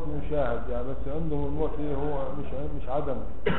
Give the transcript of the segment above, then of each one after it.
يشاهد يعني بس عندهم الموت ايه هو مش مش عدم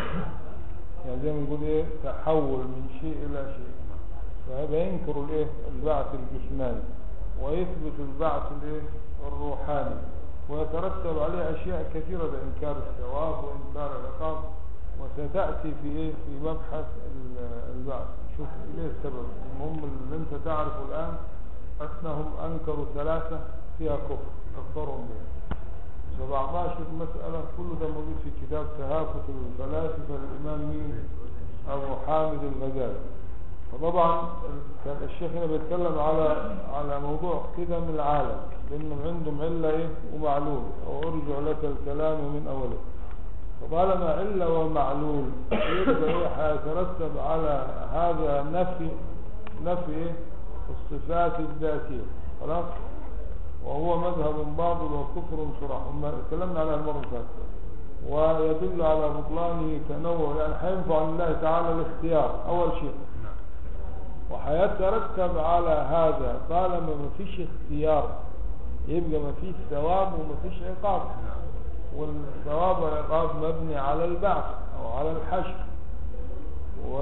يعني زي ما نقول ايه تحول من شيء الى شيء فهذا ينكر الايه البعث الجسماني ويثبت البعث الايه الروحاني ويترتب عليه اشياء كثيره بانكار الثواب وانكار العقاب وستاتي في ايه في مبحث ال- البعث شوف ايه السبب المهم اللي انت تعرفه الان انهم انكروا ثلاثه فيها كفر اكثرهم بها 17 مسألة كل ده موجود في كتاب تهافت الفلاسفة للإمام مين أبو حامد الغزالي فطبعا كان الشيخ هنا بيتكلم على على موضوع كده من العالم لأنهم عندهم علة إيه ومعلول وأرجع لك الكلام من أوله فطالما علة ومعلول يبقى إيه هيترتب على هذا نفي نفي إيه الصفات الذاتية خلاص وهو مذهب باطل وكفر صراح وما تكلمنا عليها المرة اللي فاتت ويدل على بطلانه تنوع يعني حينفع لله تعالى الاختيار أول شيء نعم وحيترتب على هذا طالما ما فيش اختيار يبقى ما فيش ثواب وما فيش عقاب نعم والثواب والعقاب مبني على البعث أو على الحشر و...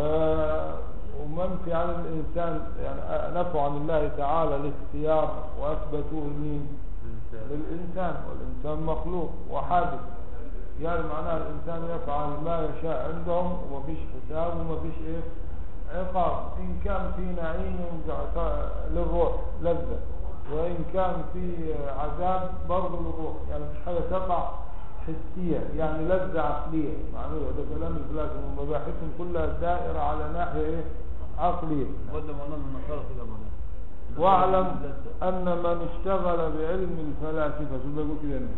ومنفي عن الإنسان يعني نفوا عن الله تعالى الاختيار وأثبتوه لمين؟ الإنسان للإنسان والإنسان مخلوق وحادث يعني معناها الإنسان يفعل ما يشاء عندهم ومفيش حساب ومفيش إيه عقاب إن كان في نعيم للروح لذة وإن كان في عذاب برضه للروح يعني مش حاجة تقع حسية يعني لذة عقلية معنوية ده كلام الفلاسفة ومباحثهم كلها دائرة على ناحية إيه عقلية قدم أنا من النصارى كده معنا واعلم أن من اشتغل بعلم الفلاسفة شو بيقول كده هنا؟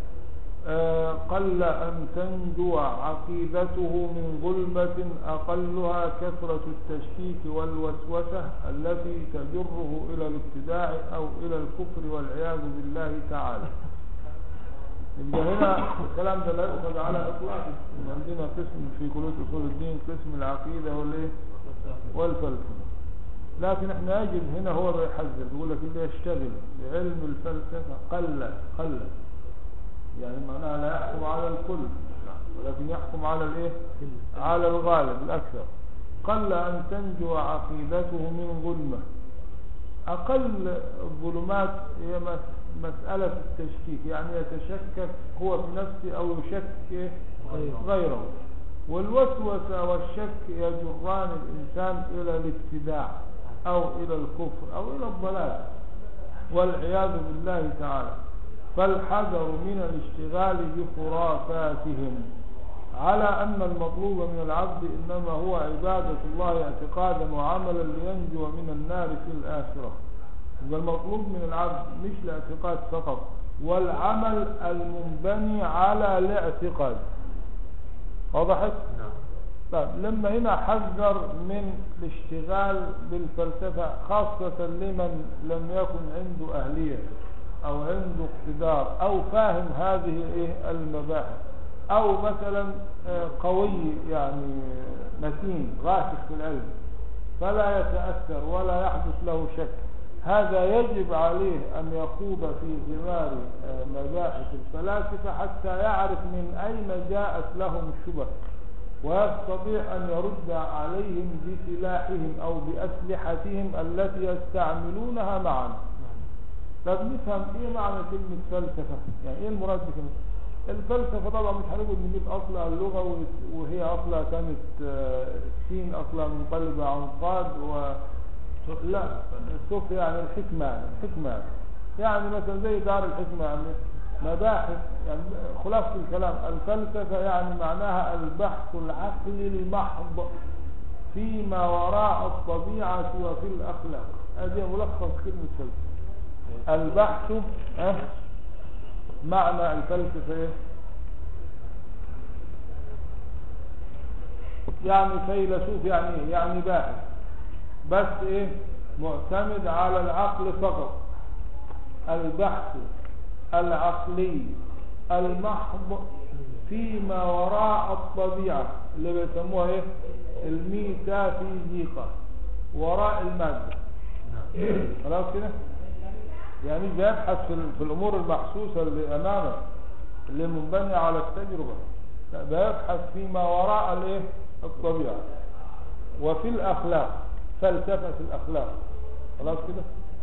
آه، قل أن تنجو عقيدته من ظلمة أقلها كثرة التشكيك والوسوسة التي تجره إلى الابتداع أو إلى الكفر والعياذ بالله تعالى يبقى هنا الكلام ده لا يؤخذ على إطلاقه عندنا قسم في كلية أصول الدين قسم العقيدة والإيه والفلسفة لكن احنا يجب هنا هو بيحذر بيقول لك اللي يشتغل بعلم الفلسفة قل قل يعني معناها لا يحكم على الكل ولكن يحكم على الايه على الغالب الاكثر قل ان تنجو عقيدته من ظلمه اقل الظلمات هي مس- مسألة التشكيك يعني يتشكك هو في نفسه او يشك إيه؟ غيره. غيره والوسوسة والشك يجران الإنسان إلى الابتداع أو إلى الكفر أو إلى الضلال والعياذ بالله تعالى فالحذر من الاشتغال بخرافاتهم على أن المطلوب من العبد إنما هو عبادة الله اعتقادا وعملا لينجو من النار في الآخرة يبقى المطلوب من العبد مش الاعتقاد فقط والعمل المنبني على الاعتقاد وضحت؟ نعم طيب لما هنا حذر من الاشتغال بالفلسفة خاصة لمن لم يكن عنده أهلية أو عنده اقتدار أو فاهم هذه إيه المباحث أو مثلا آه، قوي يعني متين راسخ في العلم فلا يتأثر ولا يحدث له شك هذا يجب عليه أن يخوض في ثمار آه، مباحث الفلاسفة حتى يعرف من أين جاءت لهم الشبه ويستطيع أن يرد عليهم بسلاحهم أو بأسلحتهم التي يستعملونها معا طب نفهم ايه معنى كلمة فلسفة يعني ايه المراد بكلمة الفلسفة طبعا مش هنقول نجيب اصلها اللغة وت- وهي اصلها كانت آه، سين اصلها منقلبة عن صاد و لا السوف يعني الحكمة يعني الحكمة يعني. يعني مثلا زي دار الحكمة يعني مباحث يعني خلاصة الكلام الفلسفة يعني معناها البحث العقلي المحض فيما وراء الطبيعة وفي الأخلاق هذه ملخص كلمة فلسفة البحث أه؟ معنى الفلسفة إيه؟ يعني فيلسوف يعني إيه؟ يعني باحث بس ايه معتمد على العقل فقط البحث العقلي المحض فيما وراء الطبيعة اللي بيسموها ايه الميتافيزيقا وراء المادة نعم خلاص كده يعني مش بيبحث في, ال- في الامور المحسوسة اللي امامك اللي منبني على التجربة لا بيبحث فيما وراء الايه الطبيعة وفي الأخلاق فلسفة الأخلاق خلاص كده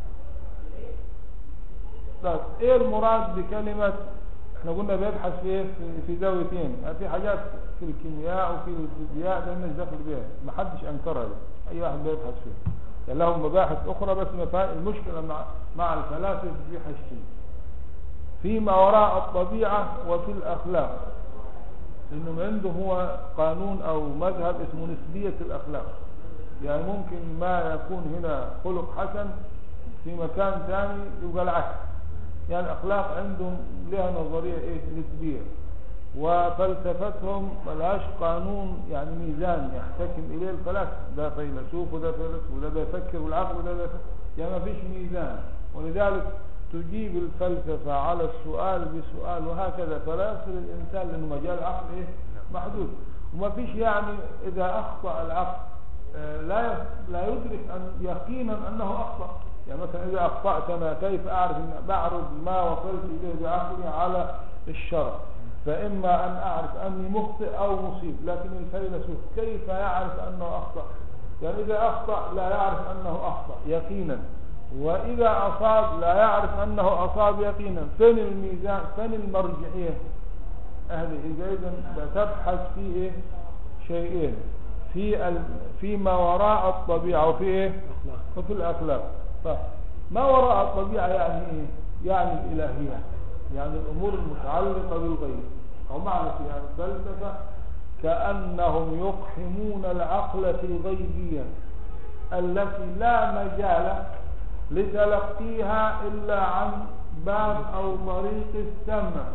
طيب ايه المراد بكلمة احنا قلنا بيبحث في ايه في- في زاويتين يعني في حاجات في الكيمياء وفي الفيزياء ده الناس داخل بيها ما حدش انكرها دي. اي واحد بيبحث فيها يعني لهم مباحث اخرى بس ما فيها- المشكلة مع مع الفلاسفة في حاجتين فيما وراء الطبيعة وفي الأخلاق إنهم عنده هو قانون أو مذهب اسمه نسبية الأخلاق يعني ممكن ما يكون هنا خلق حسن في مكان ثاني يبقى العكس يعني الأخلاق عندهم لها نظرية إيه نسبية وفلسفتهم ملهاش قانون يعني ميزان يحتكم إليه الفلاسفة ده فيلسوف وده فيلسوف وده بيفكر بالعقل وده بيفكر يعني ما فيش ميزان ولذلك تجيب الفلسفة على السؤال بسؤال وهكذا فلا يصل الإنسان لأنه مجال العقل إيه محدود وما فيش يعني إذا أخطأ العقل آه، لا يف- لا يدرك أن يقينا أنه أخطأ يعني مثلا إذا أخطأت أنا كيف أعرف أن بعرض ما وصلت إليه بعقلي على الشرع فإما أن أعرف أني مخطئ أو مصيب لكن الفيلسوف كيف يعرف أنه أخطأ يعني إذا أخطأ لا يعرف أنه أخطأ يقينا وإذا أصاب لا يعرف أنه أصاب يقينا فين الميزان فين المرجعية أهل إذا إذن بتبحث في إيه شيئين في ال... فيما وراء الطبيعة وفي إيه أخلاق وفي الأخلاق فما وراء الطبيعة يعني إيه يعني الإلهية يعني الأمور المتعلقة بالغيب أو معنى في يعني الفلسفة كأنهم يقحمون العقل في الغيبية التي لا مجال لتلقيها إلا عن باب أو طريق السمع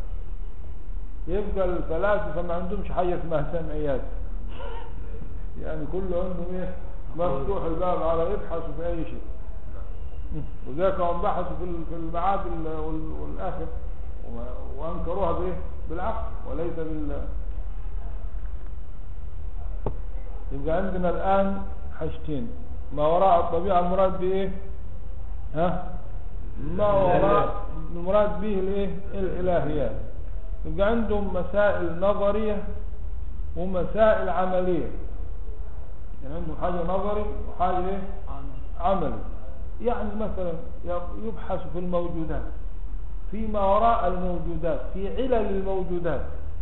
يبقى الفلاسفة ما عندهمش حاجة اسمها سمعيات يعني كله عندهم ايه مفتوح الباب على يبحثوا في اي شيء وذاك هم بحثوا في ال- في المعاد ال- وال- والاخر و- وانكروها بايه بالعقل وليس بال يبقى عندنا الان حاجتين ما وراء الطبيعه المراد بايه ها ما وراء المراد به الايه الالهيات يبقى عندهم مسائل نظريه ومسائل عمليه يعني عندهم حاجه نظري وحاجه ايه عملي يعني مثلا يبحث في الموجودات فيما وراء الموجودات في علل الموجودات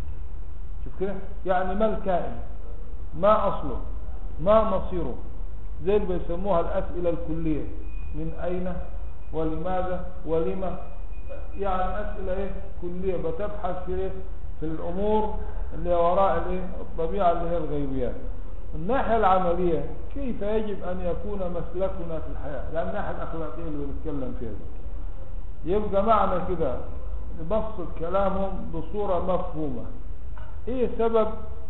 شوف كده يعني ما الكائن ما أصله ما مصيره زي اللي بيسموها الأسئلة الكلية من أين ولماذا ولما يعني أسئلة إيه كلية بتبحث في إيه في الأمور اللي وراء الإيه الطبيعة اللي هي الغيبيات الناحية العملية كيف يجب أن يكون مسلكنا في الحياة لأن الناحية الأخلاقية اللي بنتكلم فيها دي. يبقى معنى كده نبسط كلامهم بصورة مفهومة ايه سبب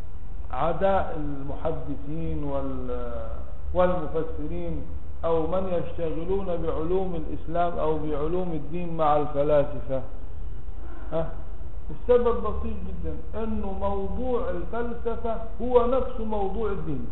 عداء المحدثين وال والمفسرين او من يشتغلون بعلوم الاسلام او بعلوم الدين مع الفلاسفة ها السبب بسيط جدا انه موضوع الفلسفة هو نفس موضوع الدين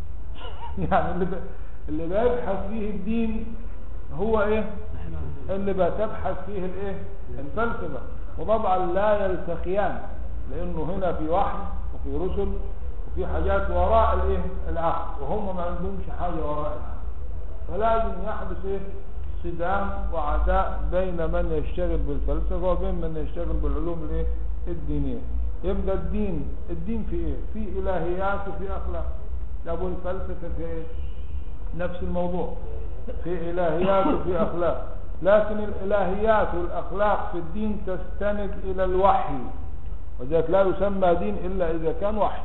يعني اللي, ب... اللي بيبحث فيه الدين هو ايه اللي بتبحث فيه الايه الفلسفة وطبعا لا يلتقيان لانه هنا في وحي وفي رسل وفي حاجات وراء الايه العقل وهم ما عندهمش حاجة وراء العقل فلازم يحدث ايه صدام وعداء بين من يشتغل بالفلسفة وبين من يشتغل بالعلوم الايه الدينية يبقى الدين الدين في ايه في الهيات وفي اخلاق ابو الفلسفة في ايه نفس الموضوع في الهيات وفي اخلاق لكن الالهيات والاخلاق في الدين تستند الى الوحي وذلك لا يسمى دين الا اذا كان وحي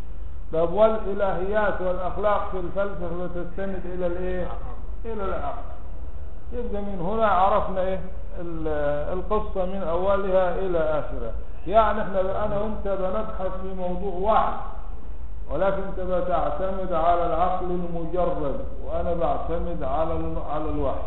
طب والالهيات والاخلاق في الفلسفه تستند الى الايه الى العقل يبقى من هنا عرفنا ايه ال- القصه من اولها الى اخرها يعني احنا انا وانت بنبحث في موضوع واحد ولكن انت بتعتمد على العقل المجرد وانا بعتمد على ال- على الوحي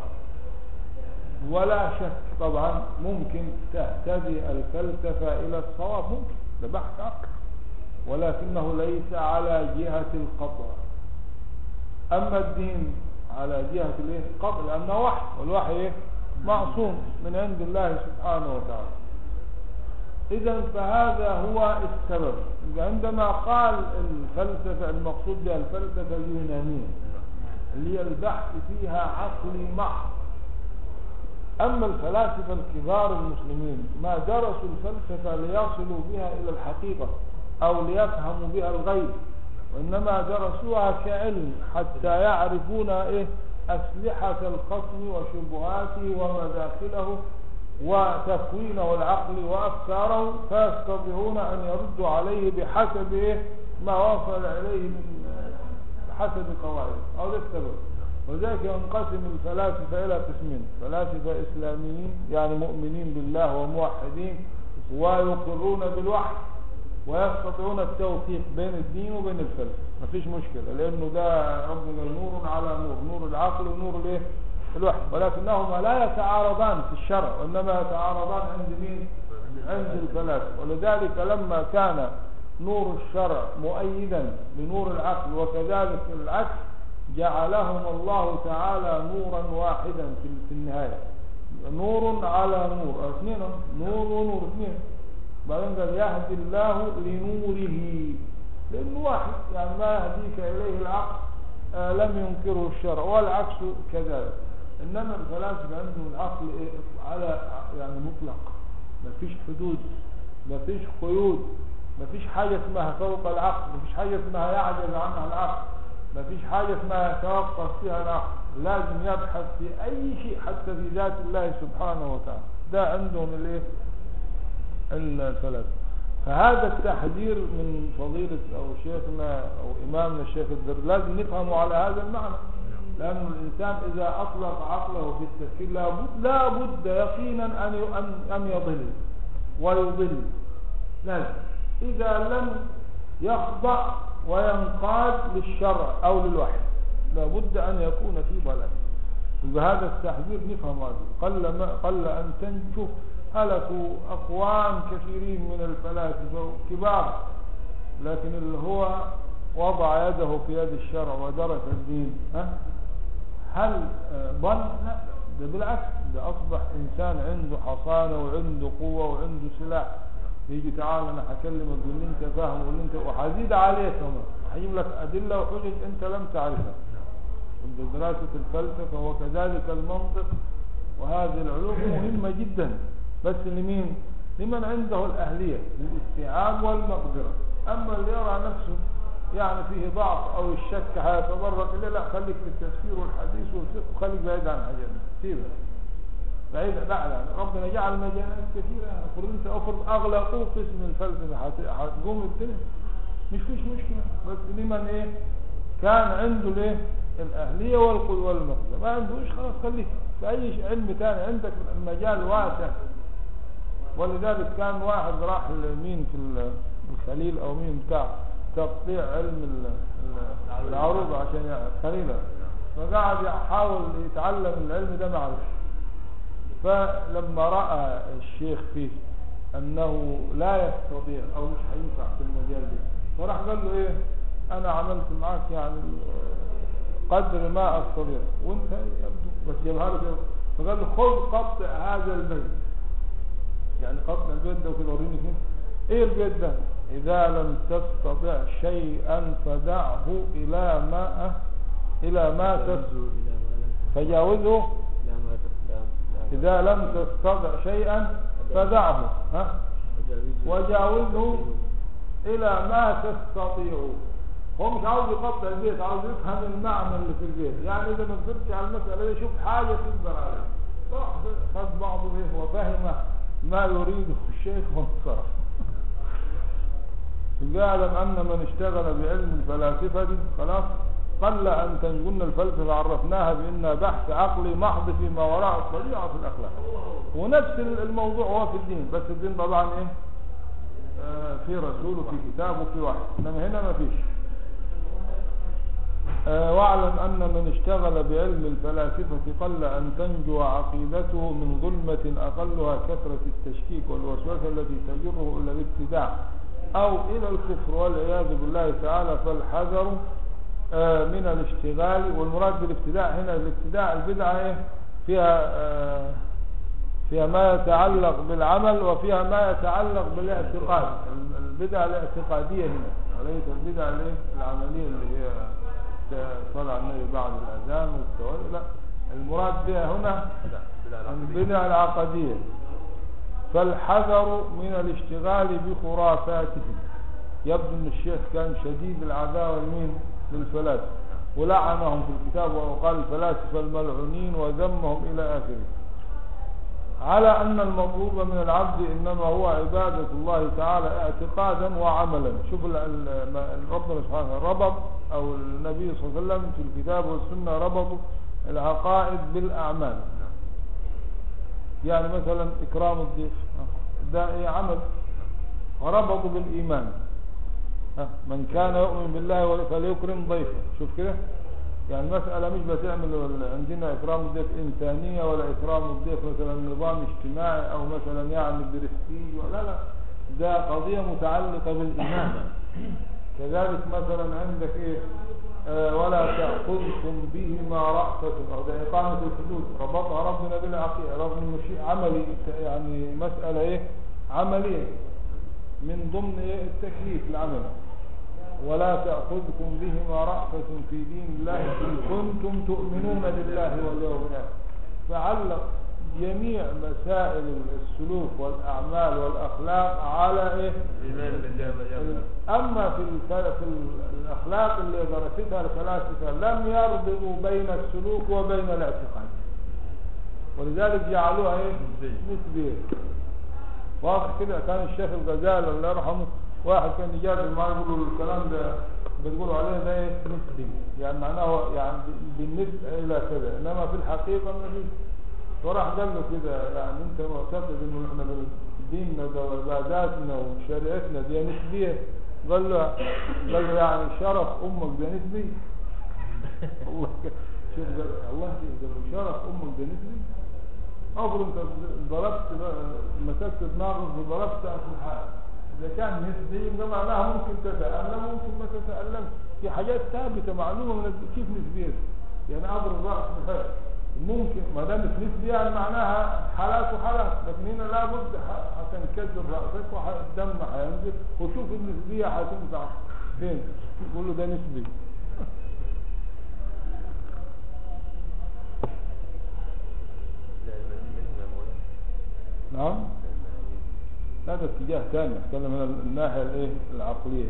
ولا شك طبعا ممكن تهتدي الفلسفة إلى الصواب ممكن ده بحث عقل ولكنه ليس على جهة القطع أما الدين على جهة الايه القطع لأنه وحي والوحي إيه؟ معصوم من عند الله سبحانه وتعالى إذا فهذا هو السبب يبقى عندما قال الفلسفة المقصود بها الفلسفة اليونانية اللي هي البحث فيها عقلي محض أما الفلاسفة الكبار المسلمين ما درسوا الفلسفة ليصلوا بها إلى الحقيقة أو ليفهموا بها الغيب وإنما درسوها كعلم حتى يعرفون إيه أسلحة الخصم وشبهاته ومداخله وتكوينه العقلي وأفكاره فيستطيعون أن يردوا عليه بحسب إيه ما وصل إليه من حسب قواعد أو ده السبب ولذلك ينقسم الفلاسفة إلى قسمين فلاسفة إسلاميين يعني مؤمنين بالله وموحدين ويقرون بالوحي ويستطيعون التوفيق بين الدين وبين الفلسفة مفيش مشكلة لأنه ده ربنا نور على نور نور العقل ونور الايه الوحي ولكنهما لا يتعارضان في الشرع وإنما يتعارضان عند مين عند الفلاسفة ولذلك لما كان نور الشرع مؤيدا لنور العقل وكذلك العكس جعلهم الله تعالى نورا واحدا في في النهاية نور على نور اثنين نور ونور اثنين بعدين قال يهدي الله لنوره لأنه واحد يعني ما يهديك إليه العقل آه لم ينكره الشرع والعكس كذلك إنما الفلاسفة عندهم العقل إيه؟ على يعني مطلق ما فيش حدود ما فيش قيود ما فيش حاجة اسمها فوق العقل ما فيش حاجة اسمها يعجز عنها العقل ما فيش حاجة اسمها يتوقف فيها العقل لازم يبحث في أي شيء حتى في ذات الله سبحانه وتعالى ده عندهم الايه الفلاسفة فهذا التحذير من فضيلة أو شيخنا أو إمامنا الشيخ الدر لازم نفهمه على هذا المعنى لأن الإنسان إذا أطلق عقله في التفكير لابد, لابد يقينا أن أن أن يضل ويضل لازم إذا لم يخضع وينقاد للشرع أو للوحي لابد أن يكون في ضلال بهذا التحذير نفهم هذا قل, ما قل أن تنشف هلكوا أقوام كثيرين من الفلاسفة كبار لكن اللي هو وضع يده في يد الشرع ودرس الدين ها هل ضل لا ده بالعكس ده أصبح إنسان عنده حصانة وعنده قوة وعنده سلاح يجي تعال أنا هكلمك باللي أنت فاهمه واللي أنت وهزيد عليك كمان هجيب لك أدلة وحجج أنت لم تعرفها عند دراسة الفلسفة وكذلك المنطق وهذه العلوم مهمة جدا بس لمين لمن عنده الأهلية للاستيعاب والمقدرة أما اللي يرى نفسه يعني فيه ضعف أو الشك هيتطرق إليه لا خليك في التفسير والحديث والفقه وخليك بعيد عن الحاجات دي سيبها بعيد لا لا ربنا جعل مجالات كثيرة افرض انت افرض اغلقوا قسم الفلسفة هتقوم الدنيا مش فيش مشكلة بس لمن ايه كان عنده الايه الاهلية والقدوة والمقدرة ما عندوش خلاص خليك في اي علم تاني عندك المجال واسع ولذلك كان واحد راح لمين في الخليل او مين بتاع تقطيع علم العروض عشان يعني خليله فقعد يحاول يتعلم العلم ده ما عرفش فلما رأى الشيخ فيه أنه لا يستطيع أو مش هينفع في المجال ده فراح قال له إيه أنا عملت معاك يعني قدر ما أستطيع وأنت يبدو بس جابها له كده فقال له خذ قطع هذا البيت يعني قطع البيت ده وكده وريني كده إيه البيت ده إذا لم تستطع شيئا فدعه إلى ما إلى ما تستطيع فجاوزه إذا لم تستطع شيئا فدعه ها وجاوزه إلى ما تستطيع هو مش عاوز يقطع البيت عاوز يفهم المعنى اللي في البيت يعني إذا ما قدرتش على المسألة دي شوف حاجة تقدر عليها راح خد بعضه ايه وفهم ما يريده الشيخ وانصرف يعلم أن من اشتغل بعلم الفلاسفة خلاص قل أن تنقلنا الفلسفة عرفناها بأنها بحث عقلي محض فيما وراء الطبيعة في الأخلاق ونفس الموضوع هو في الدين بس الدين طبعا إيه آه في رسول وفي كتاب وفي وحي إنما هنا ما فيش آه واعلم أن من اشتغل بعلم الفلاسفة قل أن تنجو عقيدته من ظلمة أقلها كثرة التشكيك والوسوسة التي تجره إلى الابتداع أو إلى الكفر والعياذ بالله تعالى فالحذر من الاشتغال والمراد بالابتداع هنا الابتداع البدعة ايه فيها فيها ما يتعلق بالعمل وفيها ما يتعلق بالاعتقاد البدعة الاعتقادية هنا وليس البدعة الايه؟ العملية اللي هي صلى النبي بعد الأذان والتولي لا المراد بها هنا بدع بدع العقدية. البدع العقدية فالحذر من الاشتغال بخرافاتهم يبدو ان الشيخ كان شديد العداوة لمين للفلاسفة ولعنهم في الكتاب وقال الفلاسفة الملعونين وذمهم الى اخره على ان المطلوب من العبد انما هو عبادة الله تعالى اعتقادا وعملا شوف ال- ال- ما- ربنا سبحانه وتعالى ربط او النبي صلى الله عليه وسلم في الكتاب والسنة ربطوا العقائد بالاعمال نعم. يعني مثلا إكرام الضيف ده إيه عمل وربطوا بالإيمان ها، من كان يؤمن بالله ول- فليكرم ضيفه شوف كده يعني المسألة مش بتعمل ال- عندنا إكرام الضيف إنسانية ولا إكرام الضيف مثلا نظام اجتماعي أو مثلا يعني برستيج لا لا ده قضية متعلقة بالإيمان كذلك مثلا عندك إيه آه، ولا تأخذكم بهما رأفة أو ده إقامة الحدود ربطها ربنا بالعقيدة رغم إنه شيء عملي يعني مسألة إيه عملية من ضمن إيه التكليف العملي ولا تأخذكم بهما رأفة في دين الله إن كنتم تؤمنون بالله واليوم الآخر فعلق جميع مسائل السلوك والأعمال والأخلاق على إيه الإيمان بالله واليوم الآخر. أما في الف- في الأخلاق اللي درستها الفلاسفة لم يربطوا بين السلوك وبين الاعتقاد ولذلك جعلوها إيه؟ نسبية. نسبية واضح كده كان الشيخ الغزالي الله يرحمه واحد كان يجادل معاه يقول له الكلام ده بتقولوا عليه ده إيه؟ نسبي يعني معناه يعني ب- بالنسبة إلى كذا إنما في الحقيقة ما فيش فراح قال له كده يعني انت معتقد انه احنا بال- ديننا ده وعباداتنا وشريعتنا دي نسبيه قال له قال له يعني شرف امك ده نسبي الله شوف قال الله قال له شرف امك ده نسبي افرض انت ضربت بقى- مسكت دماغك وضربت في الحال اذا كان نسبي يبقى معناها ممكن تتالم ممكن ما تتالمش في حاجات ثابته معلومه من الد- كيف نسبيه يعني اضرب راس بحال ممكن ما دام نسبي يعني معناها حالات وحالات لكن هنا لابد ح- هتنكسر راسك والدم هينزل وشوف النسبيه هتنفع فين يقول له ده نسبي العلمانيين منهم يا مولانا. نعم العلمانيين. هذا اتجاه ثاني اتكلم من الناحيه الايه العقليه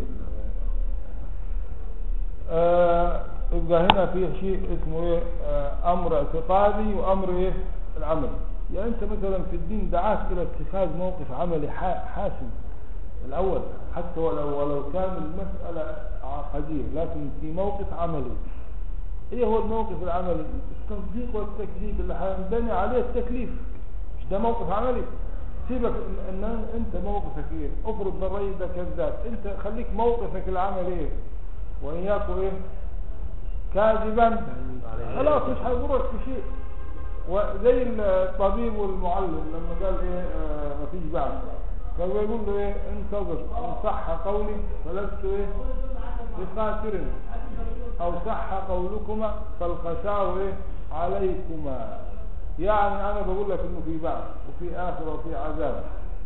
آه يبقى هنا في شيء اسمه ايه آه امر اعتقادي وامر ايه العمل يعني انت مثلا في الدين دعاك الى اتخاذ موقف عملي ح- حاسم الاول حتى ولو ولو كان المساله عقديه لكن في موقف عملي ايه هو الموقف العملي التصديق والتكذيب اللي هينبني عليه التكليف مش ده موقف عملي سيبك ان, إن انت موقفك ايه افرض ده الرئيس ده كذاب انت خليك موقفك العمل ايه وان يكن ايه كاذبا خلاص مش هيضرك في شيء وزي الطبيب والمعلم لما قال ايه آه مفيش بعد كان يقول له ايه انتظر ان صح قولي فلست ايه بخاسر او صح قولكما فالخسار ايه عليكما يعني انا بقول لك انه في بعث وفي اخره وفي عذاب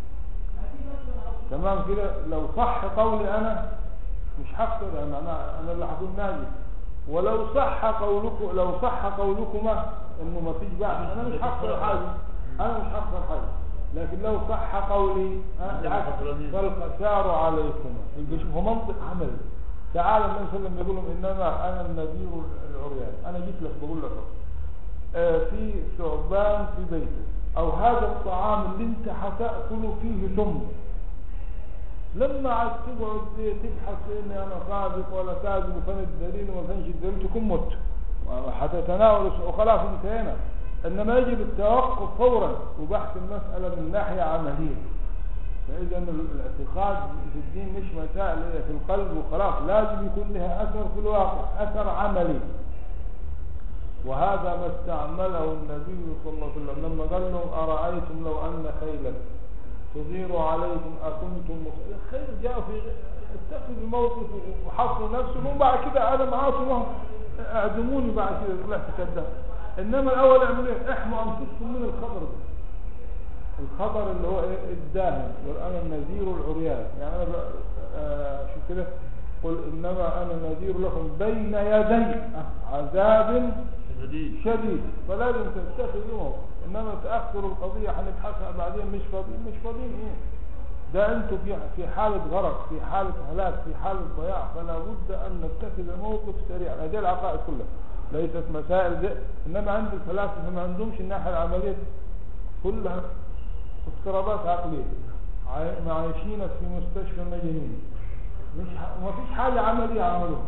تمام كده لو صح قولي انا مش هخسر يعني انا انا اللي هكون ناجي ولو صح قولكم لو صح قولكما انه ما فيش بعث انا مش هخسر حاجه انا مش هخسر حاجه لكن لو صح قولي ها، أنت بالعكس، خسرانين. فالخسار عليكما يبقى شوف هو منطق عملي تعالى النبي صلى الله عليه وسلم يقول لهم انما انا النذير العريان انا جيت لك بقول لك أهو. آه، في ثعبان في بيتك او هذا الطعام اللي انت هتاكل فيه سم لما عاد تقعد تبحث اني انا صادق ولا كاذب وفين الدليل وما فينش الدليل تكون مت وحتتناول وخلاص انتهينا انما يجب التوقف فورا وبحث المساله من ناحيه عمليه فاذا الاعتقاد في الدين مش مسائل هي في القلب وخلاص لازم يكون لها اثر في الواقع اثر عملي وهذا ما استعمله النبي صلى الله عليه وسلم لما قال لهم أرأيتم لو أن خيلا تغير عليكم أكنتم مخ- الخيل جاء في اتخذ موقف وحصروا نفسهم وبعد كده أنا معاكم وهم اعدموني بعد كده طلعت كذاب إنما الأول اعملوا إيه؟ احموا أنفسكم من الخبر ده الخبر اللي هو ايه الداهن يقول انا النذير العريان يعني انا ب- آه شو كده قل انما انا نذير لكم بين يدي عذاب شديد شديد فلازم تتخذوه انما تاخر القضيه هنبحثها بعدين مش فاضيين مش فاضيين ايه ده انتوا في في حاله غرق في حاله هلاك في حاله ضياع فلا بد ان نتخذ موقف سريع هذه العقائد كلها ليست مسائل دي انما عند الفلاسفه ما عندهمش الناحيه العمليه دي. كلها اضطرابات عقليه عاي- معايشين في مستشفى المجانين مش ح- ما فيش حاجه عمليه عملوها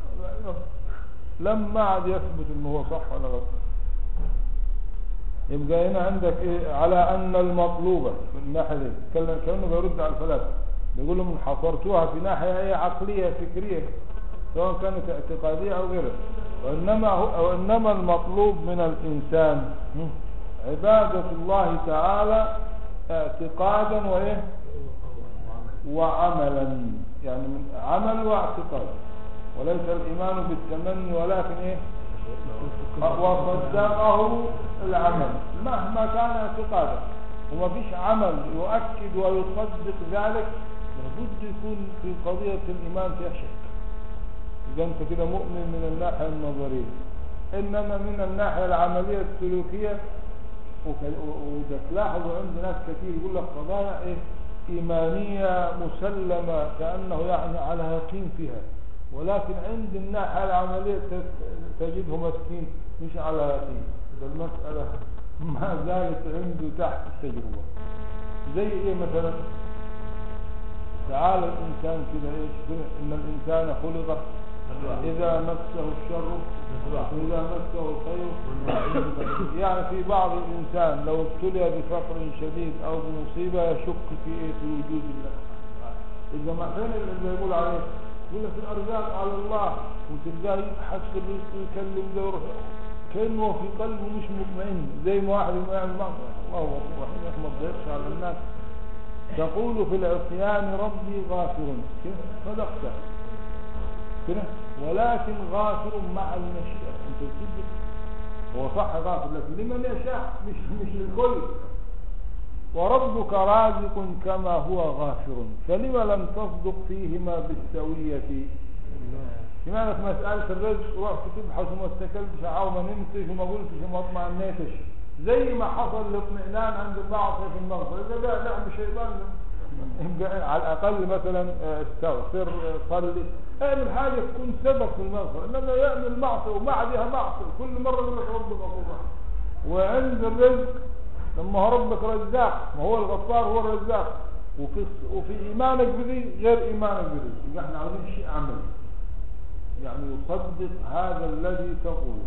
لما عاد يثبت انه هو صح ولا غلط يبقى هنا عندك ايه على ان المطلوبة في الناحية دي كان كانه بيرد على الفلاسفة بيقول لهم حصرتوها في ناحية ايه عقلية فكرية سواء كانت اعتقادية او غيرها وانما هو وانما المطلوب من الانسان هم، عبادة الله تعالى اعتقادا وايه وعملا يعني من عمل واعتقاد وليس الايمان بالتمني ولكن ايه وصدقه العمل مهما كان اعتقاده وما فيش عمل يؤكد ويصدق ذلك لابد يكون في قضية الإيمان فيها شك إذا أنت كده مؤمن من الناحية النظرية إنما من الناحية العملية السلوكية وك- و- وده تلاحظوا عند ناس كثير يقول لك قضايا إيه إيمانية مسلمة كأنه يعني على يقين فيها ولكن عند الناحية العملية تس- تجده مسكين مش على يقين ده المسألة ما زالت عنده تحت التجربة زي ايه مثلا تعالى الانسان كده ايش كده ان الانسان خلق اذا مسه الشر واذا مسه الخير يعني في بعض الانسان لو ابتلي بفقر شديد او بمصيبه يشك في ايه في وجود الله اذا ما فين اللي يقول عليه يقول لك الارزاق على الله وتلقاه يبحث في الرزق ويكلم ده ويروح كانه في قلبه مش مطمئن زي ما واحد ما يعمل معصيه الله غفور رحيم يا أخي ما تضيقش على الناس تقول في العصيان ربي غافر كده صدقت كده ولكن غافر مع المشيئة انت بتصدق هو صح غافر لكن لمن يشاء مش مش للكل وربك رازق كما هو غافر فلم لم تصدق فيهما بالسوية لماذا في مسألة الرزق رحت تبحث وما استكلتش أو ما نمتش وما قلتش وما اطمئنيتش زي ما حصل الاطمئنان عند البعض في المغفرة إذا ده لعب شيطان يبقى على الأقل مثلا آه، استغفر آه، صلي اعمل حاجة تكون سبب في المغفرة إنما يعمل معصية وبعدها معصية كل مرة يقول لك رب غفور رحيم وعند الرزق لما هو ربك رزاق ما هو الغفار هو الرزاق وفي وفي إيمانك بذي غير إيمانك بذي يبقى احنا عاوزين شيء عملي يعني يصدق هذا الذي تقوله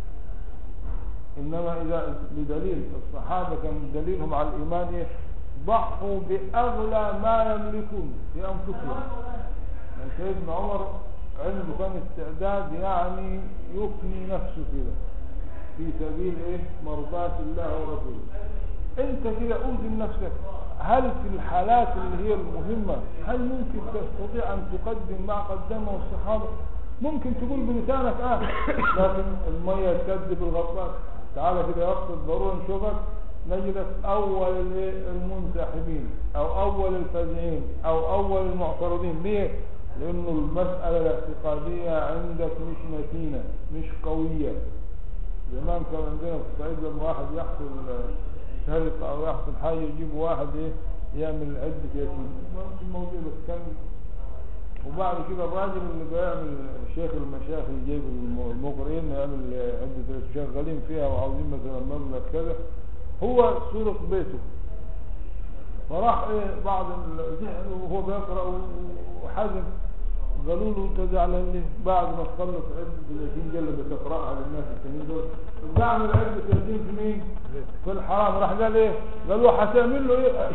إنما إذا بدليل الصحابة كان دليلهم على الإيمان إيه؟ ضحوا بأغلى ما يملكون في أنفسهم يعني سيدنا عمر عنده كان استعداد يعني يفني نفسه كده في سبيل إيه مرضاة الله ورسوله أنت كده أوزن نفسك هل في الحالات اللي هي المهمة هل ممكن تستطيع أن تقدم ما قدمه الصحابة ممكن تقول بلسانك اه لكن المية تكذب الغطاس تعالى كده وقت الضرورة نشوفك نجدك اول الايه المنسحبين او اول الفازعين او اول المعترضين ليه لانه المسألة الاعتقادية عندك مش متينة مش قوية زمان كان عندنا في الصعيد لما واحد يحصل سرقة او يحصل حاجة يجيبوا واحد ايه يعمل عدة يتيم ممكن موجود بس كان وبعد كده الراجل اللي بيعمل شيخ المشايخ اللي جايب الم- المقرئين يعمل عدة شغالين فيها وعاوزين مثلا مبلغ كذا هو سرق بيته فراح ايه بعض ال- زعل وهو بيقرا و- وحزن قالوا له انت زعلان ليه؟ بعد ما تخلص عدة 30 جلة بتقراها للناس التانيين دول بعمل عدة 30 في مين؟ في الحرام راح قال ايه؟ قال له هتعمل له ايه؟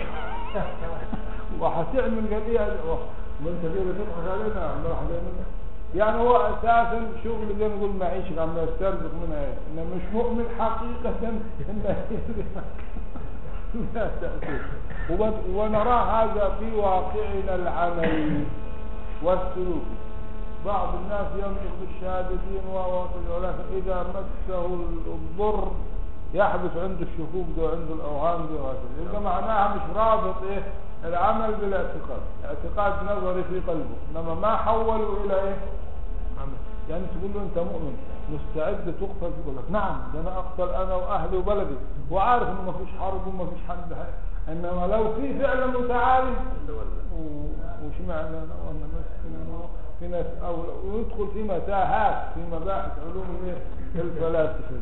وهتعمل قال ايه؟ ما انت كده بتضحك علينا يا عم راح تعمل يعني هو اساسا شغل زي ما نقول معيشة عم يسترزق منها ايه؟ انه مش مؤمن حقيقة ان لا تأثير وبد- ونرى هذا في واقعنا العملي والسلوكي بعض الناس ينطق بالشهادتين و- ولكن إذا مسه الضر يحبس عنده الشكوك ده وعنده الاوهام دي وهكذا يبقى معناها مش رابط ايه العمل بالاعتقاد اعتقاد نظري في قلبه انما ما حولوا الى ايه عمل يعني تقول له انت مؤمن مستعد تقتل يقول لك نعم ده انا اقتل انا واهلي وبلدي وعارف انه ما فيش حرب وما فيش حد ه- انما لو في فعل متعالي تولى و- وش معنى أنا وانا مسكين و- في ناس او ويدخل في متاهات في مباحث علوم الايه الفلاسفه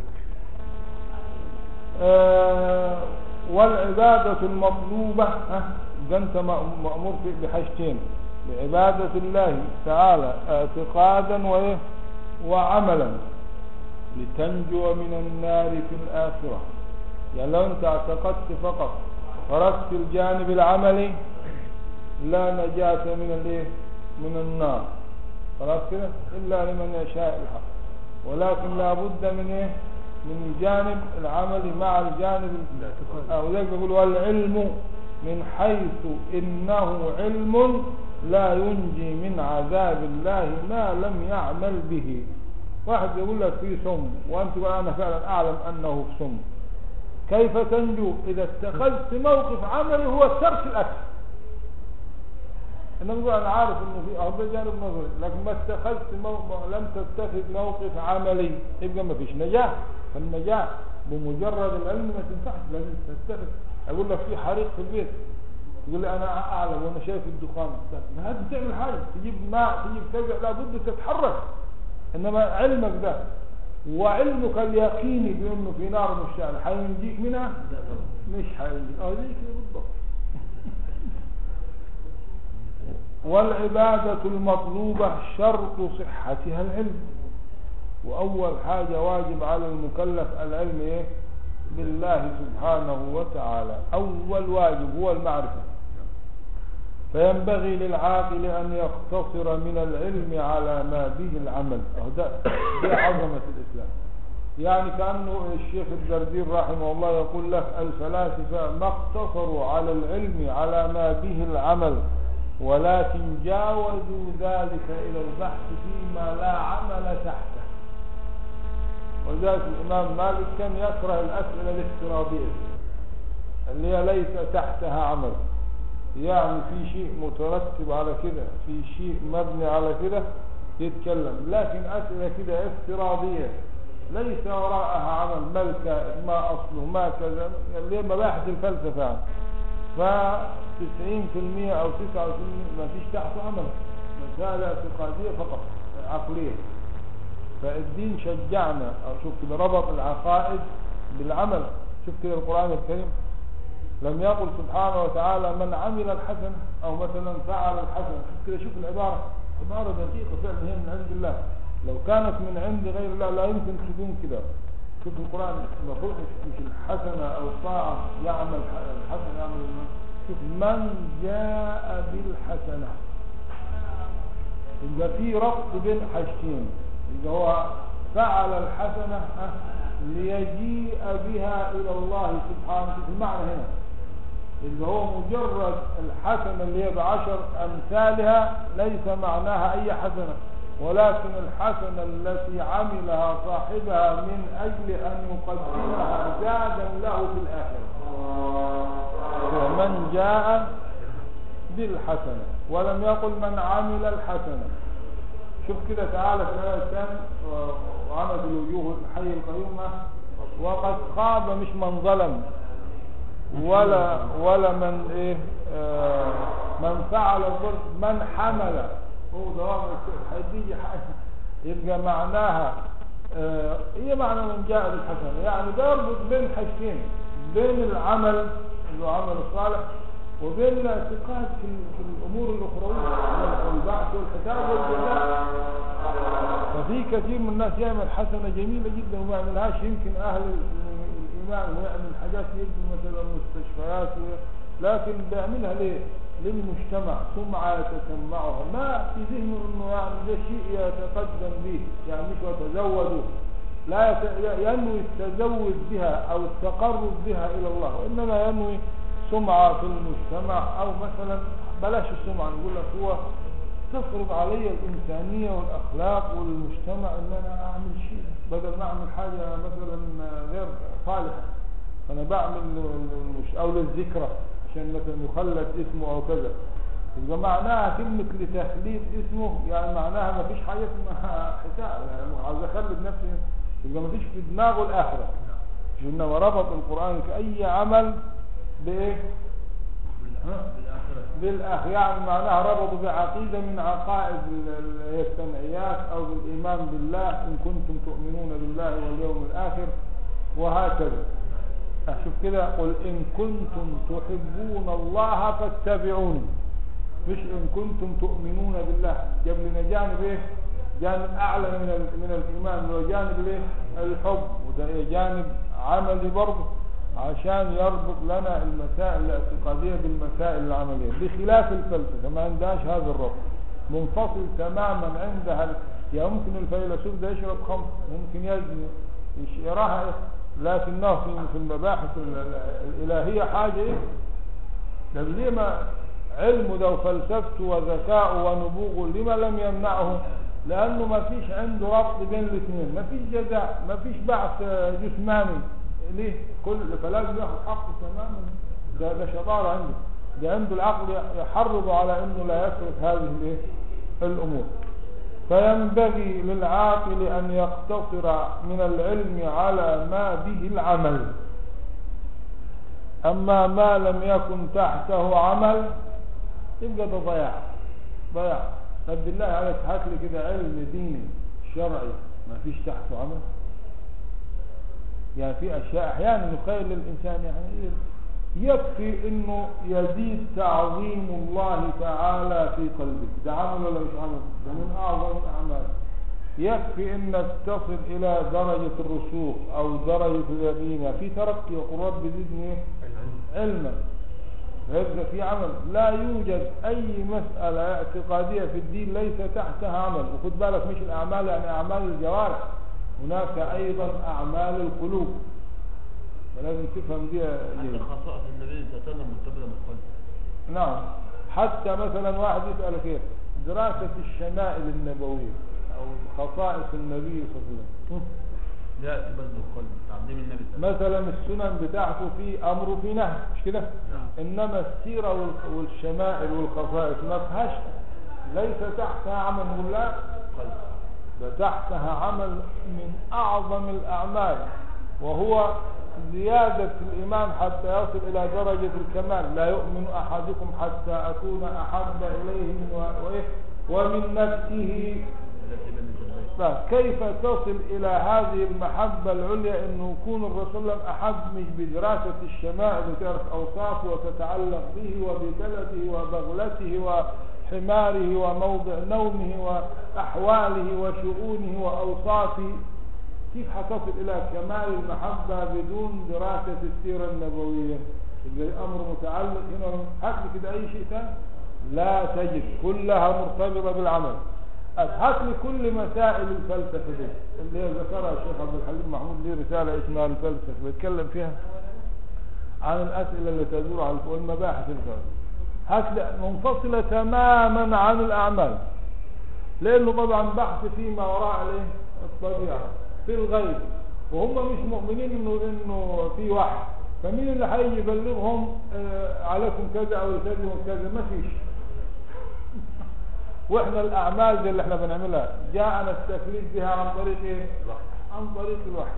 آه والعبادة المطلوبة ها ده انت مأ- مأمور في- بحاجتين بعبادة الله تعالى اعتقادا وايه وعملا لتنجو من النار في الآخرة يعني لو انت اعتقدت فقط تركت الجانب العملي لا نجاة من الايه من النار خلاص كده الا لمن يشاء الحق ولكن لا بد من ايه من الجانب العملي مع الجانب الاعتقاد. او ذلك بيقول والعلم من حيث انه علم لا ينجي من عذاب الله ما لم يعمل به واحد يقول لك في سم وانت تقول انا فعلا اعلم انه في سم كيف تنجو اذا اتخذت موقف عملي هو ترك الاكل انما يقول انا عارف انه في اه ده جانب نظري لكن ما اتخذت مو... مو- لم تتخذ موقف عملي يبقى ما فيش نجاح فالنجاح بمجرد العلم ما تنفعش لازم تتخذ اقول لك في حريق في البيت يقول لي انا اعلم وانا شايف الدخان ما لازم تعمل حاجه تجيب ماء تجيب كذا لابد تتحرك انما علمك ده وعلمك اليقيني بانه في نار مشتعله حينجيك منها مش حينجيك اه زي كده بالضبط والعبادة المطلوبة شرط صحتها العلم وأول حاجة واجب على المكلف العلم إيه؟ بالله سبحانه وتعالى أول واجب هو المعرفة فينبغي للعاقل أن يقتصر من العلم على ما به العمل أهو ده دي عظمة الإسلام يعني كأنه الشيخ الدردير رحمه الله يقول لك الفلاسفة ما اقتصروا على العلم على ما به العمل ولكن جاوزوا ذلك إلى البحث فيما لا عمل تحته ولذلك الإمام مالك كان يكره الأسئلة الافتراضية اللي هي ليس تحتها عمل يعني في شيء مترتب على كده في شيء مبني على كده يتكلم لكن أسئلة كده افتراضية ليس وراءها عمل ما الكائن ما أصله ما كذا اللي هي مباحث الفلسفة يعني. ف 90% أو 99% ما فيش تحته عمل مسألة اعتقادية فقط عقلية فالدين شجعنا أو شوف كده ربط العقائد بالعمل شوف كده القرآن الكريم لم يقل سبحانه وتعالى من عمل الحسنة أو مثلا فعل الحسنة شوف كده شوف العبارة عبارة دقيقة فعلا هي من عند الله لو كانت من عند غير الله لا يمكن تكون كده شوف القرآن المفروض مش مش الحسنة أو الطاعة يعمل الحسنة يعمل شوف من جاء بالحسنة يبقى في ربط بين حاجتين يبقى هو فعل الحسنة ها، ليجيء بها إلى الله سبحانه في المعنى هنا يبقى هو مجرد الحسنة اللي هي بعشر أمثالها ليس معناها أي حسنة ولكن الحسنة التي عملها صاحبها من أجل أن يقدمها زادا له في الآخرة ومن جاء بالحسنة ولم يقل من عمل الحسنة شوف كده تعالى في الآية الثانية وعمد الوجوه الحي القيوم وقد خاب مش من ظلم ولا ولا من ايه آه من فعل الظلم من حمل هو دوام هيجي يبقى معناها آه هي معنى من جاء بالحسنة يعني ده يربط بين حاجتين بين العمل اللي هو عمل الصالح وبين الاعتقاد في, في الامور الاخرويه والبعث والحساب والجزاء ففي كثير من الناس يعمل حسنه جميله جدا وما يعملهاش يمكن اهل الايمان ويعمل حاجات يبني مثلا مستشفيات لكن بيعملها ليه؟ للمجتمع سمعة يتسمعها ما في ذهنه انه يعني ده شيء يتقدم به يعني مش يتزودوا لا يت... ينوي التزود بها او التقرب بها الى الله وانما ينوي سمعة في المجتمع او مثلا بلاش السمعة نقول لك هو تفرض علي الإنسانية والأخلاق والمجتمع إن أنا أعمل شيء بدل ما أعمل حاجة مثلا غير صالحة أنا بعمل المش- أو للذكرى عشان مثلا يخلد اسمه أو كذا يبقى معناها كلمة لتخليد اسمه يعني معناها ما فيش حاجة اسمها حساب يعني عاوز أخلد نفسي يبقى ما فيش في دماغه الآخرة إنما ربط القرآن في أي عمل بإيه؟ ها؟ بالآخرة بالأخ يعني معناها ربطوا بعقيدة من عقائد ال- ال- هي السمعيات أو بالإيمان بالله إن كنتم تؤمنون بالله واليوم الآخر وهكذا أشوف كده قل إن كنتم تحبون الله فاتبعوني مش إن كنتم تؤمنون بالله جاب لنا جانب إيه جانب أعلى من ال- من الإيمان اللي هو جانب الإيه الحب وده إيه جانب عملي برضه عشان يربط لنا المسائل الاعتقادية بالمسائل العملية بخلاف الفلسفة ما عندهاش هذا الربط منفصل تماما عندها ال- يعني ممكن الفيلسوف ده يشرب خمر ممكن يزني يش- يراها إيه؟ لكنه في في المباحث ال- ال- الإلهية حاجة إيه ده ليه ما علمه ده وفلسفته وذكاؤه ونبوغه لما لم يمنعه لأنه ما فيش عنده ربط بين الاثنين ما فيش جزاء ما فيش بعث آه، جسماني ليه كل فلازم ياخذ حقه تماما ده ده شطارة عنده ده عنده العقل يحرض على انه لا يترك هذه الايه الامور فينبغي للعاقل ان يقتصر من العلم على ما به العمل اما ما لم يكن تحته عمل يبقى ده ضياع ضياع طب بالله عليك هات لي كده علم ديني شرعي ما فيش تحته عمل يعني في اشياء احيانا يخيل للانسان يعني إيه؟ يكفي انه يزيد تعظيم الله تعالى في قلبك ده عمل ولا مش عمل ده من اعظم الاعمال يكفي انك تصل الى درجة الرسوخ او درجة اليقين يعني في ترقي يقول رب زدني إيه؟ علما يبقى في عمل لا يوجد اي مسألة اعتقادية في الدين ليس تحتها عمل وخد بالك مش الاعمال يعني اعمال الجوارح هناك ايضا اعمال القلوب فلازم تفهم دي حتى جيد. خصائص النبي صلى الله عليه وسلم مرتبطة بالقلب نعم حتى مثلا واحد يسألك ايه دراسة الشمائل النبوية او خصائص النبي صلى الله عليه وسلم يأتي بس بالقلب تعظيم النبي صلى الله عليه مثلا السنن بتاعته في امر وفي نهي مش كده نعم. انما السيرة وال- والشمائل والخصائص ما فيهاش ليس تحتها عمل نقول لا وسلم قلب ده تحتها عمل من أعظم الأعمال وهو زيادة الإيمان حتى يصل إلى درجة الكمال لا يؤمن أحدكم حتى أكون أحب إليه من و- وإيه ومن نفسه التي بين الجنبين فكيف تصل إلى هذه المحبة العليا أنه يكون الرسول صلى الله عليه وسلم أحب مش بدراسة الشمائل وتعرف أوصافه وتتعلق به وببلده وبغلته وحماره وموضع نومه وأحواله وشؤونه وأوصافه كيف حتصل إلى كمال المحبة بدون دراسة السيرة النبوية يبقى أمر متعلق هنا هات لي كده أي شيء ثاني لا تجد كلها مرتبطة بالعمل هات لي كل مسائل الفلسفة دي اللي هي ذكرها الشيخ عبد الحليم محمود ليه رسالة اسمها الفلسفة بيتكلم فيها عن الأسئلة اللي تدور على والمباحث الفلسفة هات لي منفصلة تماما عن الأعمال لأنه طبعا بحث فيما وراء الايه؟ الطبيعة في الغيب وهم مش مؤمنين انه انه في وحي فمين اللي هيجي يبلغهم آه، عليكم كذا او كذا وكذا ما فيش واحنا الاعمال دي اللي احنا بنعملها جاءنا التكليف بها عن طريق ايه عن طريق الوحي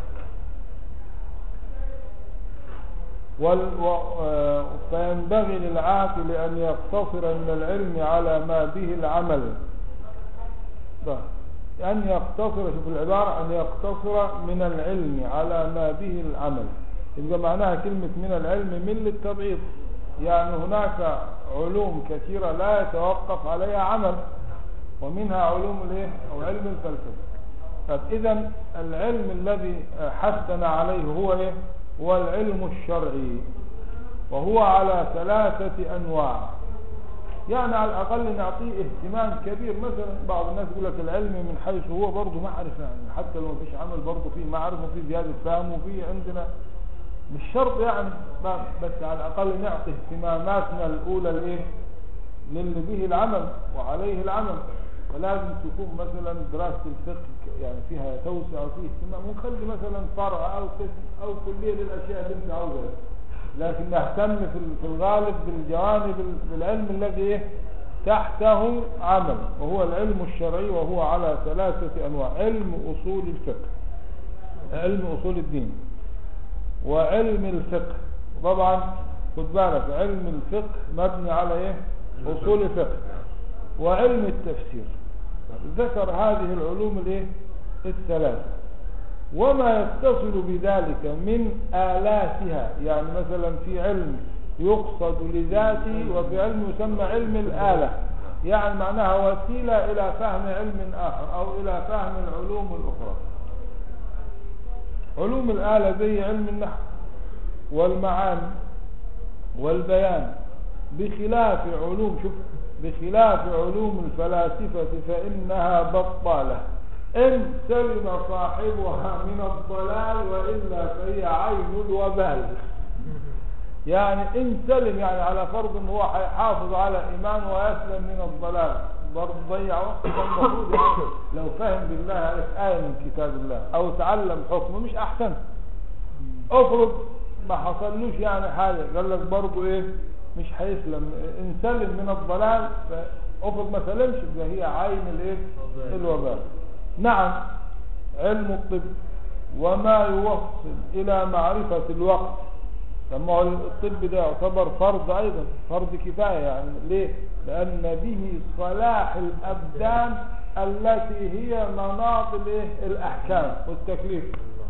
وال... و... آه، فينبغي للعاقل ان يقتصر من العلم على ما به العمل ده. أن يقتصر شوف العبارة أن يقتصر من العلم على ما به العمل يبقى معناها كلمة من العلم من للتبعيض يعني هناك علوم كثيرة لا يتوقف عليها عمل ومنها علوم الايه او علم الفلسفة طب اذا العلم الذي حثنا عليه هو ايه هو العلم الشرعي وهو على ثلاثة انواع يعني على الأقل نعطيه اهتمام كبير مثلا بعض الناس يقول لك العلم من حيث هو برضه معرفة يعني حتى لو مفيش عمل برضه فيه معرفة وفيه زيادة فهم وفيه عندنا مش شرط يعني ب- بس على الأقل نعطي اهتماماتنا الأولى لإيه للي به العمل وعليه العمل فلازم تكون مثلا دراسة الفقه يعني فيها توسعة وفيه اهتمام ونخلي مثلا فرع أو قسم أو كلية للأشياء اللي أنت عاوزها لكن نهتم في في الغالب بالجوانب بالعلم الذي إيه تحته عمل وهو العلم الشرعي وهو على ثلاثة أنواع علم أصول الفقه علم أصول الدين وعلم الفقه طبعا خد بالك علم الفقه مبني على ايه اصول الفقه وعلم التفسير ذكر هذه العلوم الايه الثلاثه وما يتصل بذلك من آلاتها يعني مثلا في علم يقصد لذاته وفي علم يسمى علم الآلة يعني معناها وسيلة إلى فهم علم آخر أو إلى فهم العلوم الأخرى علوم الآلة زي علم النحو والمعاني والبيان بخلاف علوم شوف بخلاف علوم الفلاسفة فإنها بطالة إن سلم صاحبها من الضلال وإلا فهي عين الوبال يعني إن سلم يعني على فرض أنه هو حيحافظ على إيمانه ويسلم من الضلال برضه ضيع وقت المفروض يعني لو فهم بالله عرف آية من كتاب الله أو تعلم حكمه مش أحسن افرض ما حصلوش يعني حاجة قال لك برضه ايه مش هيسلم ان سلم من الضلال فافرض ما سلمش يبقى هي عين الايه الوبال نعم علم الطب وما يوصل الى معرفة الوقت لما هو الطب ده يعتبر فرض ايضا فرض كفاية يعني ليه لان به صلاح الابدان التي هي مناط الايه الاحكام والتكليف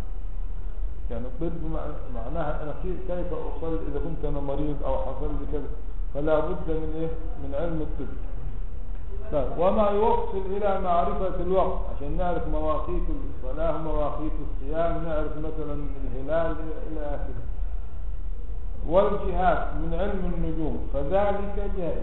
يعني الطب معناها انا كيف اصلي اذا كنت انا مريض او حصل لي كذا فلا بد من ايه من علم الطب طيب وما يوصل الى معرفة الوقت عشان نعرف مواقيت الصلاة مواقيت الصيام نعرف مثلا الهلال الى اخره والجهات من علم النجوم فذلك جائز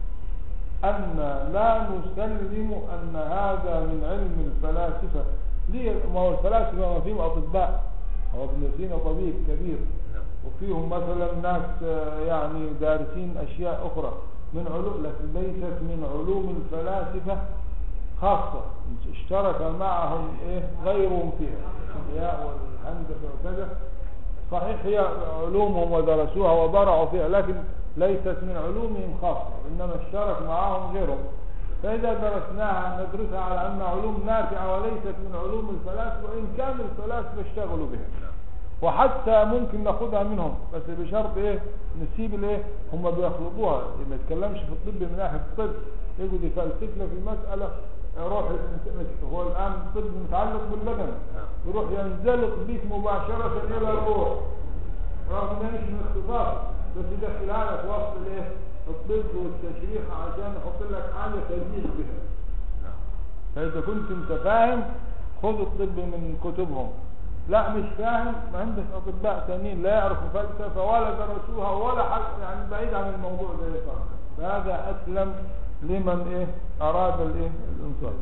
أن لا نسلم أن هذا من علم الفلاسفة ليه ما هو الفلاسفة ما فيهم أطباء هو ابن سينا طبيب كبير وفيهم مثلا ناس يعني دارسين أشياء أخرى من علوم لكن ليست من علوم الفلاسفة خاصة اشترك معهم إيه غيرهم فيها الأحياء والهندسة وكذا صحيح هي علومهم ودرسوها وبرعوا فيها لكن ليست من علومهم خاصة إنما اشترك معهم غيرهم فإذا درسناها ندرسها على أنها علوم نافعة وليست من علوم الفلاسفة وإن كان الفلاسفة اشتغلوا بها وحتى ممكن ناخدها منهم بس بشرط ايه نسيب الايه هم بيخلطوها ما يتكلمش في الطب من ناحيه الطب يقعد يفلسف لك في مساله روح هو الان الطب متعلق بالبدن يروح ينزلق بيك مباشره الى الروح رغم ان مش من اختصاص بس يدخل لك وسط الايه الطب والتشريح عشان يحط لك حاجه تزيد بها فاذا كنت انت فاهم خذ الطب من كتبهم لا مش فاهم ما عندك اطباء ثانيين لا يعرفوا فلسفه ولا درسوها ولا حاجه يعني بعيد عن الموضوع ده فهذا اسلم لمن ايه اراد الايه الانصاف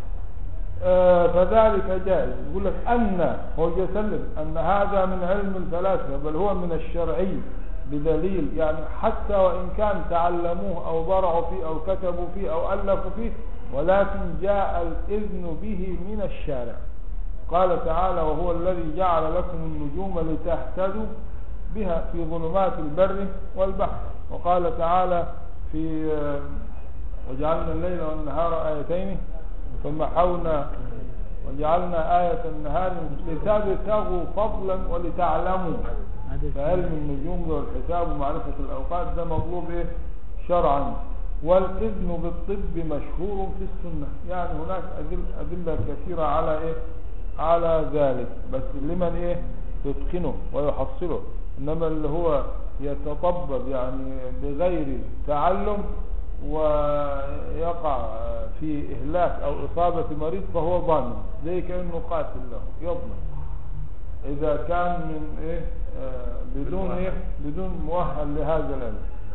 آه فذلك جائز يقول لك ان هو يسلم ان هذا من علم الفلاسفه بل هو من الشرعي بدليل يعني حتى وان كان تعلموه او برعوا فيه او كتبوا فيه او الفوا فيه ولكن جاء الاذن به من الشارع قال تعالى وهو الذي جعل لكم النجوم لتهتدوا بها في ظلمات البر والبحر وقال تعالى في وجعلنا الليل والنهار آيتين ثم حونا وجعلنا آية النهار لتبتغوا فضلا ولتعلموا فعلم النجوم والحساب ومعرفة الأوقات ده مطلوب إيه شرعا والإذن بالطب مشهور في السنة يعني هناك أدلة كثيرة على إيه على ذلك بس لمن ايه يتقنه ويحصله انما اللي هو يتطبب يعني بغير تعلم ويقع في اهلاك او اصابة مريض فهو ضامن زي كأنه قاتل له يضمن اذا كان من ايه آه بدون ايه بدون مؤهل لهذا العلم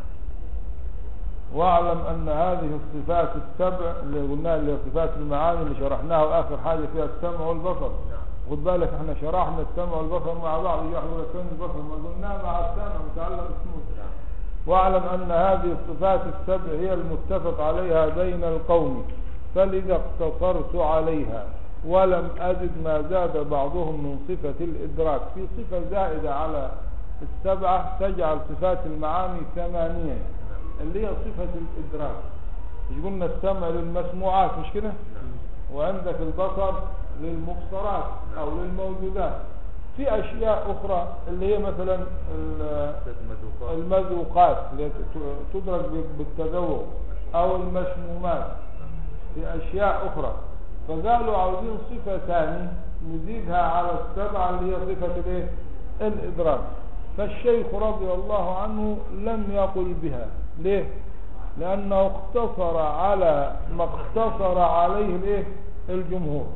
واعلم ان هذه الصفات السبع اللي قلناها اللي صفات المعاني اللي شرحناها اخر حاجه فيها السمع والبصر خد بالك احنا شرحنا السمع والبصر مع بعض يحضر السمع والبصر ما قلناه مع السمع متعلق اسمه واعلم أن هذه الصفات السبع هي المتفق عليها بين القوم فلذا اقتصرت عليها ولم أجد ما زاد بعضهم من صفة الإدراك في صفة زائدة على السبعة تجعل صفات المعاني ثمانية اللي هي صفة الإدراك مش قلنا السمع للمسموعات مش كده وعندك البصر للمبصرات أو للموجودات في أشياء أخرى اللي هي مثلا ال- المذوقات اللي ت- تدرك ب- بالتذوق أو المشمومات في أشياء أخرى فقالوا عاوزين صفة ثانية نزيدها على السبعة اللي هي صفة الايه الإدراك فالشيخ رضي الله عنه لم يقل بها ليه لأنه اقتصر على ما اقتصر عليه الايه الجمهور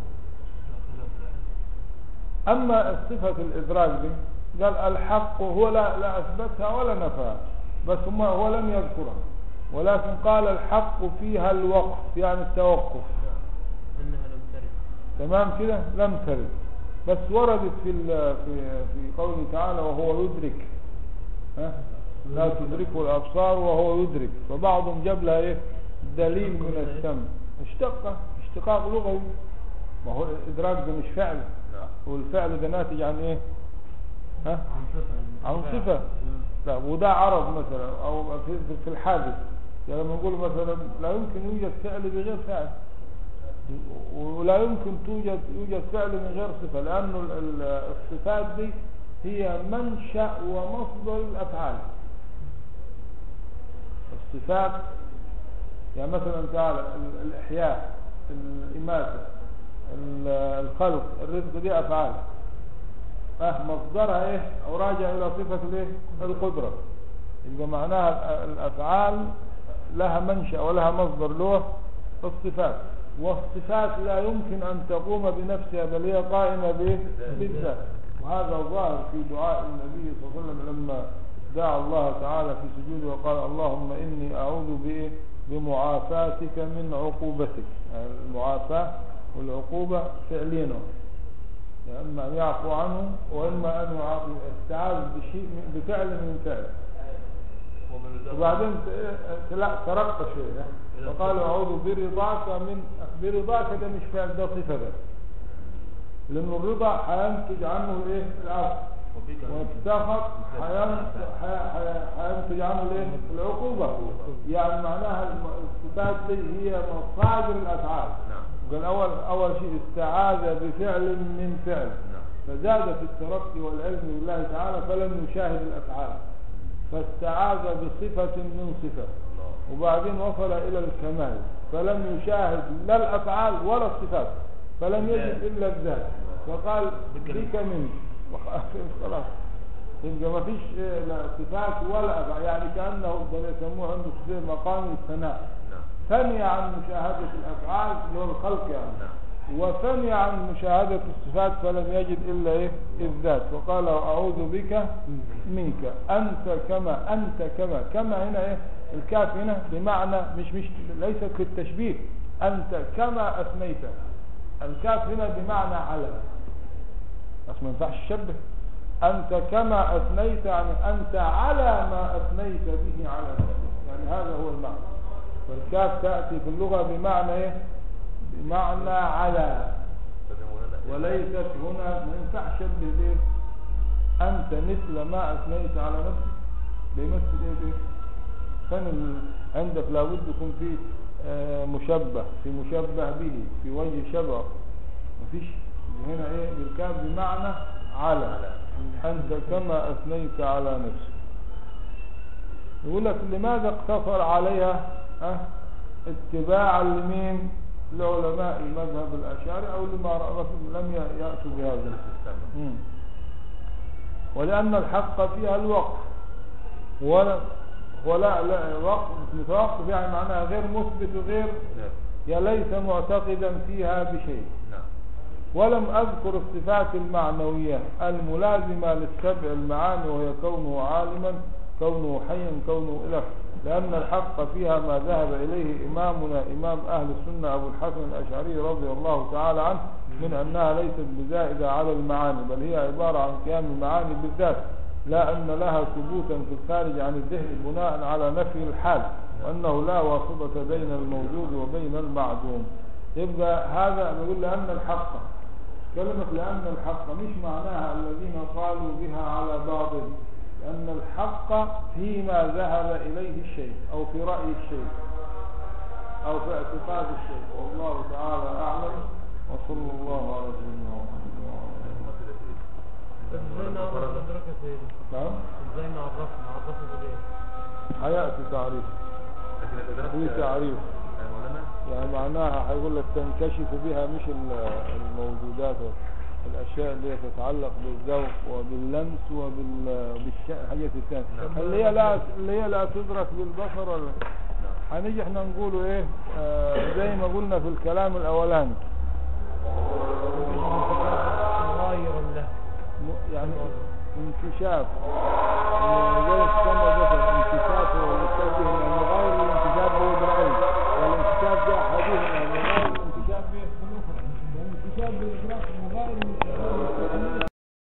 أما صفة الإدراك دي قال الحق هو لا, لا أثبتها ولا نفاها بس هم هو لم يذكرها ولكن قال الحق فيها الوقف يعني التوقف انها لم ترد تمام كده لم ترد بس وردت في ال- في في قوله تعالى وهو يدرك ها لا تدركه الابصار وهو يدرك فبعضهم جاب لها ايه دليل من السمع اشتق اشتقاق لغوي ما هو الادراك ده مش فعل والفعل ده ناتج عن ايه ها عن صفه لا وده عرض مثلا او في في الحادث يعني لما نقول مثلا لا يمكن يوجد فعل بغير فاعل ولا يمكن توجد يوجد فعل من غير صفة لأن ال- ال- الصفات دي هي منشأ ومصدر الأفعال الصفات يعني مثلا تعالى ال- الإحياء الإماتة ال- الخلق الرزق دي أفعال أه مصدرها إيه أو راجع إلى صفة الإيه القدرة يبقى معناها ال- الأفعال لها منشأ ولها مصدر له الصفات والصفات لا يمكن أن تقوم بنفسها بل هي قائمة به بالذات وهذا ظاهر في دعاء النبي صلى الله عليه وسلم لما دعا الله تعالى في سجوده وقال اللهم إني أعوذ بإيه؟ بمعافاتك من عقوبتك يعني المعافاة والعقوبة فعلين يعني إما أن يعفو عنه وإما أن يعاقب استعاذ بشيء من- بفعل من فعل وبعدين ت- لا ترقى شوية فقال أعوذ برضاك من برضاك ده مش فعل ده صفة ده لأن الرضا هينتج عنه الايه العفو وفيك والسخط هين- هي- هي- هينتج عنه الايه العقوبة يعني معناها الم- الصفات دي هي مصادر الأفعال نعم قال أول أول شيء استعاذ بفعل من فعل نعم فزاد في الترقي والعلم بالله تعالى فلم يشاهد الأفعال فاستعاذ بصفة من صفة الله وبعدين وصل إلى الكمال فلم يشاهد لا الأفعال ولا الصفات فلم يجد إلا الذات فقال بك بك منك خلاص يبقى ما فيش إيه، لا صفات ولا أفعال يعني كأنه ده يسموه عنده في مقام الثناء نعم ثني عن مشاهدة الأفعال اللي هو الخلق يعني نعم وثني عن مشاهدة الصفات فلم يجد إلا إيه الذات وقال أعوذ بك منك أنت كما أنت كما كما هنا إيه الكاف هنا بمعنى مش مش ليست للتشبيه أنت كما أثنيت الكاف هنا بمعنى على بس ما ينفعش تشبه أنت كما أثنيت يعني أنت على ما أثنيت به على نفسك يعني هذا هو المعنى والكاف تأتي في اللغة بمعنى إيه بمعنى على وليست هنا ما ينفعش تشبه بايه انت مثل ما اثنيت على نفسك بيمثل ايه بايه كان ال- عندك لابد يكون في آه، مشبه في مشبه به في وجه شبه مفيش هنا ايه بالكاف بمعنى على انت كما اثنيت على نفسك يقول لك لماذا اقتصر عليها ها اتباعا لمين لعلماء المذهب الاشعري او لما رأى- لم ي- ياتوا بهذا مم. ولأن الحق فيها الوقف ولا ولا لا وقف متوقف يعني معناها غير مثبت وغير نعم يا ليس معتقدا فيها بشيء نعم ولم أذكر الصفات المعنوية الملازمة للسبع المعاني وهي كونه عالما كونه حيا كونه إله لأن الحق فيها ما ذهب إليه إمامنا إمام أهل السنة أبو الحسن الأشعري رضي الله تعالى عنه من أنها ليست بزائدة على المعاني بل هي عبارة عن قيام المعاني بالذات لا أن لها ثبوتا في الخارج عن الذهن بناء على نفي الحال وأنه لا واسطة بين الموجود وبين المعدوم يبقى هذا نقول لأن الحق كلمة لأن الحق مش معناها الذين قالوا بها على باطل لأن الحق فيما ذهب إليه الشيء أو في رأي الشيء أو في اعتقاد الشيء والله تعالى أعلم وصلى الله على سيدنا محمد وعلى آله بس ازاي نعرف ندركها فين؟ نعم ازاي نعرفها؟ نعرفها بايه؟ هيأتي تعريف لكن الإدراك في تعريف يا مولانا يعني معناها هيقول لك تنكشف بها مش ال- الموجودات الأشياء اللي هي تتعلق بالذوق وباللمس وبالحاجات الثانية اللي هي لا اللي هي لا تدرك بالبصر ولا هنيجي احنا نقوله ايه آه زي ما قلنا في الكلام الأولاني مغاير له م- يعني انكشاف زي السماء مثلا انكشاف والانكشاف به يعني غير الانكشاف به بالعلم والانكشاف به احدهما وغير الانكشاف به بالاخرى الانكشاف بالادراك وغير الانكشاف